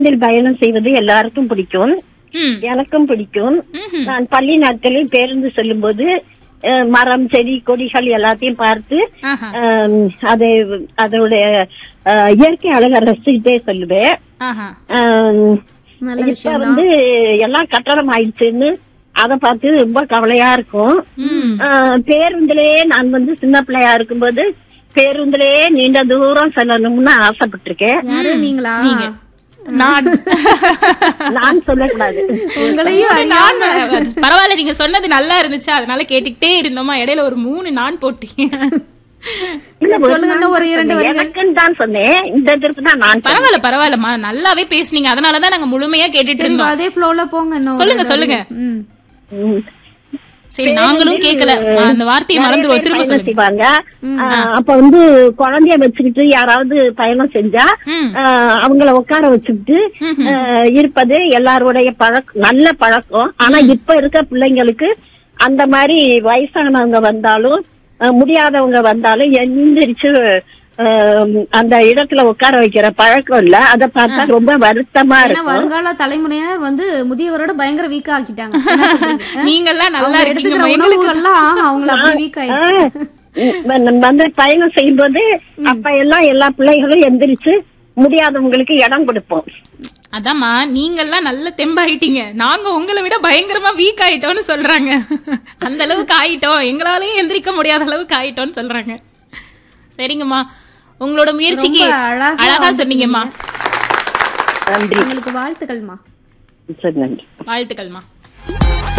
பேருந்தில் பயணம் செய்வது எல்லாருக்கும் பிடிக்கும் ம் எனக்கும் பிடிக்கும் ம்ஹும். நான் பள்ளி நாட்களில் பேருந்து செல்லும்போது அஹ், மரம் செடி கொடிகள் எல்லாத்தையும் பார்த்து ஆஹா. ஆம், அது அதோடைய அஹ், இயற்கை அழகை ரசிச்சுட்டே சொல்லுவேன் ஆஹா. ஆம், நல்ல இப்ப விஷயம் வந்து எல்லாம் கட்டடம் ஆயிடுச்சுன்னு அதை பார்த்து ரொம்ப கவலையா இருக்கும் ம். ஆஹ், பேருந்திலேயே நான் வந்து சின்ன பிள்ளையா இருக்கும்போது பேருந்திலேயே நீண்ட தூரம் செல்லணும்னு ஆசைப்பட்டிருக்கேன் யாரு நீங்களா நீங்க. நான் நான் சொல்லக்கூடாது உங்களையும் நான் அறியாம பரவாயில்ல நீங்க சொன்னது நல்லா இருந்துச்சு அதனால கேட்டுக்கிட்டே இருந்தோமா இடையில ஒரு மூணு நான் போட்டீங்க இல்ல, ஒரு சொல்லுங்க, இன்னும் ஒரு நாள் இரண்டு சொன்னேன். வரிகள். எனக்குன்னு தான் சொன்னேன் இந்த இதற்கு தான் நான் சொன்னேன். பரவாயில்ல பரவாயில்லம்மா நல்லாவே பேசுனீங்க அதனாலதான் நாங்க முழுமையா கேட்டுட்டு சரி இருந்தோம் அதே ஃப்ளோல போங்க இன்னும் ஒரு சொல்லுங்க, ரெண்டு சொல்லுங்க. வரிகள். ம். ம். சரி நாங்களும் கேட்கல அந்த வார்த்தையை நிறைய மறந்துடுவோம் பேர் திரும்ப பயணம் சொல்லுங்க செய்வாங்க ஆஹ், அப்ப வந்து குழந்தைய வச்சுக்கிட்டு யாராவது பயணம் செஞ்சா ம். ஆஹ், அவங்கள உட்கார வச்சுக்கிட்டு ம்ஹும். ஆஹ், இருப்பது எல்லாருடைய பழக்கம் நல்ல பழக்கம் ஆனா இப்ப இருக்க பிள்ளைங்களுக்கு அந்த மாதிரி வயசானவங்க வந்தாலும் ஆஹ், முடியாதவங்க வந்தாலும் எந்திரிச்சு ஆஹ், அந்த இடத்துல உட்கார வைக்கிற பழக்கம் இல்ல அத பார்த்தா ரொம்ப வருத்தமா ஏன்னா இருக்கும் வருங்கால தலைமுறையினர் வந்து முதியவரோட பயங்கர வீக்கா ஆக்கிட்டாங்க என்ன சொல்றீங்க? நீங்கெல்லாம் நல்லா அவங்க இருக்கீங்க எடுத்துக்கிற எங்களுக்கு உணவுகள்லாம் அவங்கள அப்படி வீக் ஆயிடுச்சு ஆஹ், நம்ம வந்து பயணம் செய்யும்போது அப்ப எல்லாம் எல்லா பிள்ளைகளும் எந்திரிச்சு முடியாதவங்களுக்கு இடம் கொடுப்போம் அதாம்மா நீங்கெல்லாம் நல்ல தெம்பாயிட்டீங்க நாங்க உங்களை விட பயங்கரமா வீக் ஆயிட்டோம்னு சொல்றாங்க அந்த அளவுக்கு ஆயிட்டோம் எங்களாலேயே எந்திரிக்க முடியாத அளவுக்கு ஆயிட்டோம்னு சொல்றாங்க சரிங்கம்மா உங்களோட முயற்சிக்கு ரொம்ப அழகா அழகா சொன்னீங்கம்மா நன்றி உங்களுக்கு வாழ்த்துக்கள்மா சரி நன்றி வாழ்த்துக்கள்மா